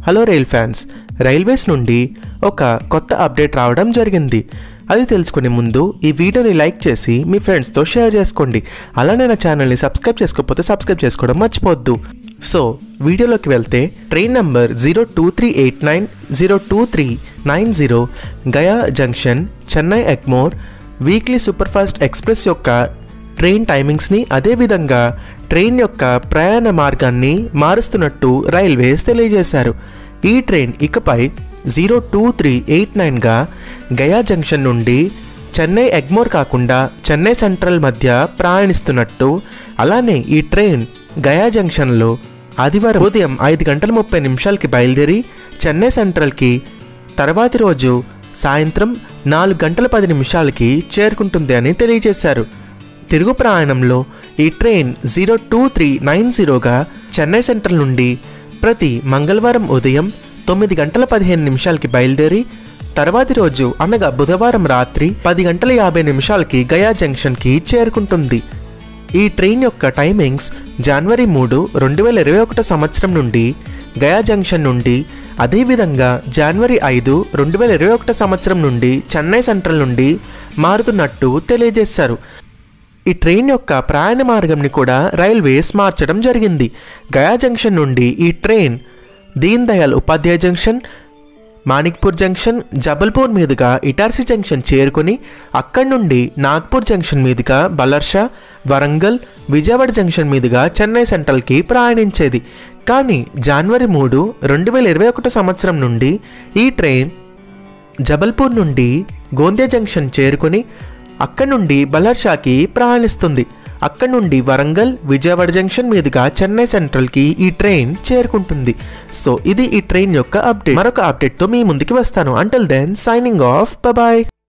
hello rail fans railways నుండి ఒక కొత్త అప్డేట్ రావడం జరిగింది అది తెలుసుకునే ముందు ఈ వీడియోని లైక్ చేసి మీ ఫ్రెండ్స్తో షేర్ చేసుకోండి అలానే నా ఛానల్ని సబ్స్క్రైబ్ చేసుకోకపోతే సబ్స్క్రైబ్ చేసుకోవడం మర్చిపోవద్దు సో వీడియోలోకి వెళ్తే train number zero two three eight nine zero two three nine zero Gaya junction Chennai Egmore weekly superfast express యొక్క ట్రైన్ టైమింగ్స్ని అదేవిధంగా ట్రైన్ యొక్క ప్రయాణ మార్గాన్ని మారుస్తున్నట్టు రైల్వేస్ తెలియజేశారు ఈ ట్రైన్ ఇకపై జీరో టూ త్రీ ఎయిట్ నైన్గా గయా జంక్షన్ నుండి చెన్నై ఎగ్మోర్ కాకుండా చెన్నై సెంట్రల్ మధ్య ప్రయాణిస్తున్నట్టు అలానే ఈ ట్రైన్ గయా జంక్షన్లో ఆదివారం ఉదయం ఐదు గంటల ముప్పై నిమిషాలకి బయలుదేరి చెన్నై సెంట్రల్కి తర్వాతి రోజు సాయంత్రం నాలుగు గంటల పది నిమిషాలకి చేరుకుంటుంది అని తెలియజేశారు తిరుగు ప్రయాణంలో ఈ train zero two three nine జీరోగా చెన్నై సెంట్రల్ నుండి ప్రతి మంగళవారం ఉదయం తొమ్మిది గంటల పదిహేను నిమిషాలకి బయలుదేరి తర్వాతి రోజు అనగా బుధవారం రాత్రి పది గంటల యాభై నిమిషాలకి గయా జంక్షన్కి చేరుకుంటుంది ఈ ట్రైన్ యొక్క టైమింగ్స్ జనవరి మూడు రెండు వేల ఇరవై ఒకటో సంవత్సరం నుండి గయా జంక్షన్ నుండి అదేవిధంగా జనవరి ఐదు రెండు వేల ఇరవై ఒకటో సంవత్సరం నుండి చెన్నై సెంట్రల్ నుండి మారుతున్నట్టు తెలియజేశారు ఈ ట్రైన్ యొక్క ప్రయాణ మార్గంని కూడా రైల్వేస్ మార్చడం జరిగింది గయా జంక్షన్ నుండి ఈ ట్రైన్ దీన్ దయాల్ ఉపాధ్యాయ జంక్షన్ మాణిక్పూర్ జంక్షన్ జబల్పూర్ మీదుగా ఇటార్సీ జంక్షన్ చేరుకుని అక్కడి నుండి నాగ్పూర్ జంక్షన్ మీదుగా బలర్షా వరంగల్ విజయవాడ జంక్షన్ మీదుగా చెన్నై సెంట్రల్కి ప్రయాణించేది కానీ జనవరి మూడు రెండు వేల ఇరవై ఒకటో సంవత్సరం నుండి ఈ ట్రైన్ జబల్పూర్ నుండి గోందియా జంక్షన్ చేరుకుని అక్కడి నుండి బలర్షాకి ప్రయాణిస్తుంది అక్కడి నుండి వరంగల్ విజయవాడ జంక్షన్ మీదుగా చెన్నై సెంట్రల్కి ఈ ట్రైన్ చేరుకుంటుంది సో ఇది ఈ ట్రైన్ యొక్క అప్డేట్ మరొక అప్డేట్తో మీ ముందుకి వస్తాను until then signing off bye